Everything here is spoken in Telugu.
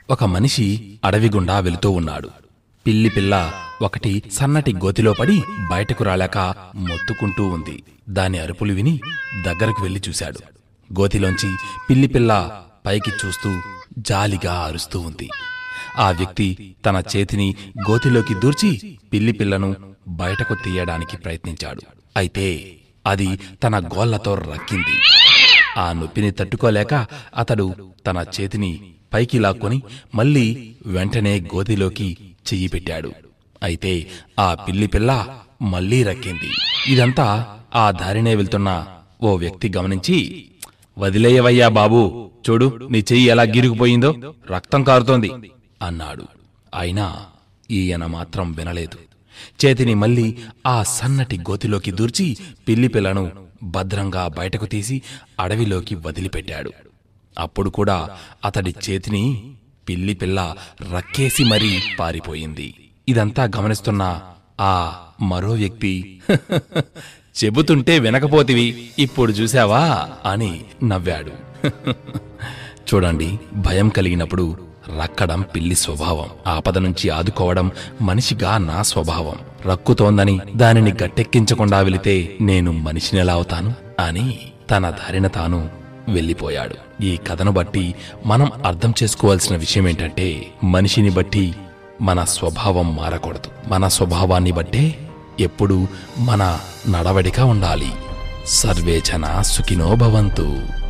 ఒక మనిషి అడవి గుండా వెళుతూ ఉన్నాడు పిల్లి పిల్ల ఒకటి సన్నటి గోతిలో పడి బయటకు రాలేక మొత్తుకుంటూ ఉంది దాని అరుపులు విని దగ్గరకు వెళ్లి చూశాడు గోతిలోంచి పిల్లి పిల్ల పైకి చూస్తూ జాలిగా అరుస్తూ ఉంది ఆ వ్యక్తి తన చేతిని గోతిలోకి దూర్చి పిల్లి పిల్లను బయటకు తీయడానికి ప్రయత్నించాడు అయితే అది తన గోళ్లతో రక్కింది ఆ నొప్పిని తట్టుకోలేక అతడు తన చేతిని పైకి లాక్కొని మళ్ళీ వెంటనే గోతిలోకి చెయ్యి పెట్టాడు అయితే ఆ పిల్లి పిల్ల మళ్ళీ రక్కింది ఇదంతా ఆ దారినే వెళ్తున్న ఓ వ్యక్తి గమనించి వదిలేయవయ్యా బాబూ చూడు నీ చెయ్యి ఎలా గిరిగిపోయిందో రక్తం కారుతోంది అన్నాడు అయినా ఈయన మాత్రం వినలేదు చేతిని మళ్ళీ ఆ సన్నటి గోతిలోకి దూర్చి పిల్లి పిల్లను భద్రంగా బయటకు తీసి అడవిలోకి వదిలిపెట్టాడు అప్పుడు కూడా అతడి చేతిని పిల్లి పిల్ల రక్కేసి మరీ పారిపోయింది ఇదంతా గమనిస్తున్న ఆ మరో వ్యక్తి చెబుతుంటే వినకపోతివి ఇప్పుడు చూశావా అని నవ్వాడు చూడండి భయం కలిగినప్పుడు రక్కడం పిల్లి స్వభావం ఆపద నుంచి ఆదుకోవడం మనిషిగా నా స్వభావం రక్కుతోందని దానిని గట్టెక్కించకుండా వెళితే నేను మనిషినెలా అవుతాను అని తన దారిన తాను వెళ్ళిపోయాడు ఈ కథను బట్టి మనం అర్థం చేసుకోవాల్సిన విషయం ఏంటంటే మనిషిని బట్టి మన స్వభావం మారకూడదు మన స్వభావాన్ని బట్టే ఎప్పుడూ మన నడవడిక ఉండాలి సర్వే జన సుఖినో భవంతు